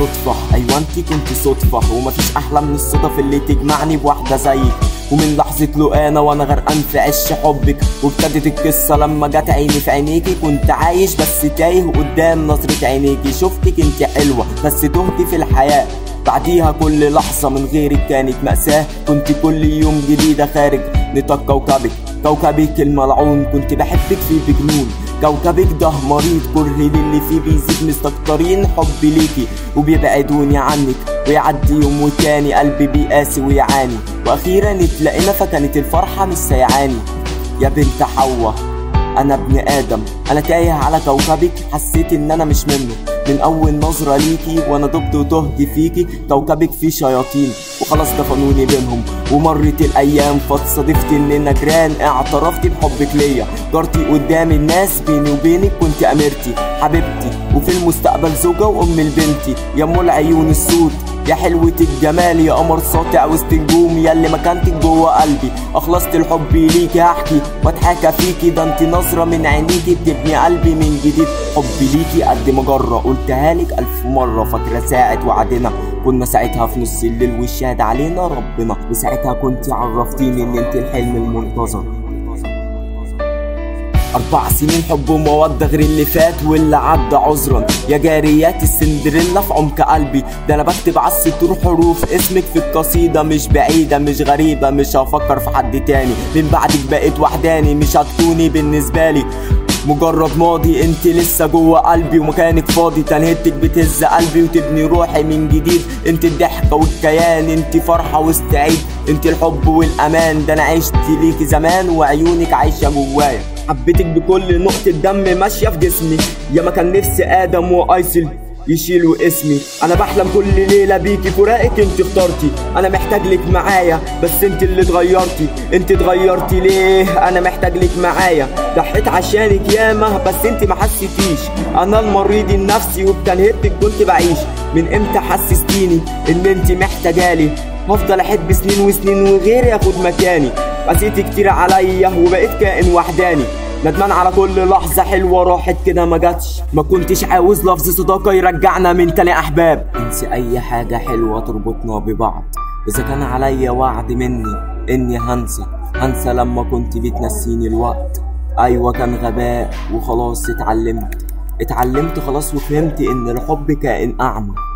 صدفة أيوة انتي كنت صدفة ومفيش أحلى من الصدف اللي تجمعني بواحدة زيك ومن لحظة لقانا وانا غرقان في عش حبك وابتدت القصة لما جت عيني في عينيكي كنت عايش بس تايه قدام نظرة عينيكي شفتك انت حلوة بس تهتي في الحياة بعديها كل لحظة من غيرك كانت مأساة كنت كل يوم جديدة خارج نطاق كوكبك كوكبك الملعون كنت بحبك فيه بجنون كوكبك ده مريض كره للي فيه بيزيد مستكترين حبي ليكي وبيبعدوني عنك ويعدي يوم وتاني قلبي بيقاسي ويعاني واخيرا اتلاقينا فكانت الفرحة مش سيعاني يا بنت حوا انا ابن ادم انا تايه على كوكبك حسيت ان انا مش منه من اول نظرة ليكي وانا ضبط وتهدي فيكي كوكبك فيه شياطين وخلاص دفنوني بينهم ومرت الايام فاتصادفت اننا جيران اعترفت بحبك ليا جارتي قدام الناس بيني وبينك كنت اميرتي حبيبتي وفي المستقبل زوجة وام لبنتي يا ام العيون السود يا حلوة الجمال يا قمر ساطع وسط نجوم يا اللي مكانتك جوه قلبي اخلصت الحب ليكي هحكي واتحكى فيكي ده انت نظرة من عينيكي بتبني قلبي من جديد حبي ليكي قد ما جرة قلتها لك الف مرة فاكرة ساعة وعدنا كنا ساعتها في نص الليل والشهد علينا ربنا وساعتها كنت عرفتيني ان انت الحلم المنتظر أربع سنين حب ومودة غير اللي فات واللي عدى عذرا يا جاريات السندريلا في عمق قلبي ده أنا بكتب على السطور حروف اسمك في القصيدة مش بعيدة مش غريبة مش هفكر في حد تاني من بعدك بقيت وحداني مش هتكوني بالنسبة لي مجرد ماضي انت لسه جوه قلبي ومكانك فاضي تنهدتك بتهز قلبي وتبني روحي من جديد انت الضحكه والكيان انت فرحه وسط عيد انت الحب والامان ده انا عشت ليكي زمان وعيونك عايشه جوايا حبيتك بكل نقطه دم ماشيه في جسمي يا ما كان نفسي ادم وايسل يشيلوا اسمي انا بحلم كل ليله بيكي فراقك انت اخترتي انا محتاج لك معايا بس انت اللي اتغيرتي انت اتغيرتي ليه انا محتاج لك معايا ضحيت عشانك ياما بس انت ما حسيتيش انا المريض النفسي وبتنهبتك كنت بعيش من امتى حسستيني ان انت محتاجالي هفضل احب سنين وسنين وغيري ياخد مكاني قسيت كتير عليا وبقيت كائن وحداني ندمان على كل لحظة حلوة راحت كده ما جاتش ما كنتش عاوز لفظ صداقة يرجعنا من تاني أحباب انسي أي حاجة حلوة تربطنا ببعض إذا كان عليا وعد مني إني هنسى هنسى لما كنت بتنسيني الوقت أيوة كان غباء وخلاص اتعلمت اتعلمت خلاص وفهمت إن الحب كائن أعمى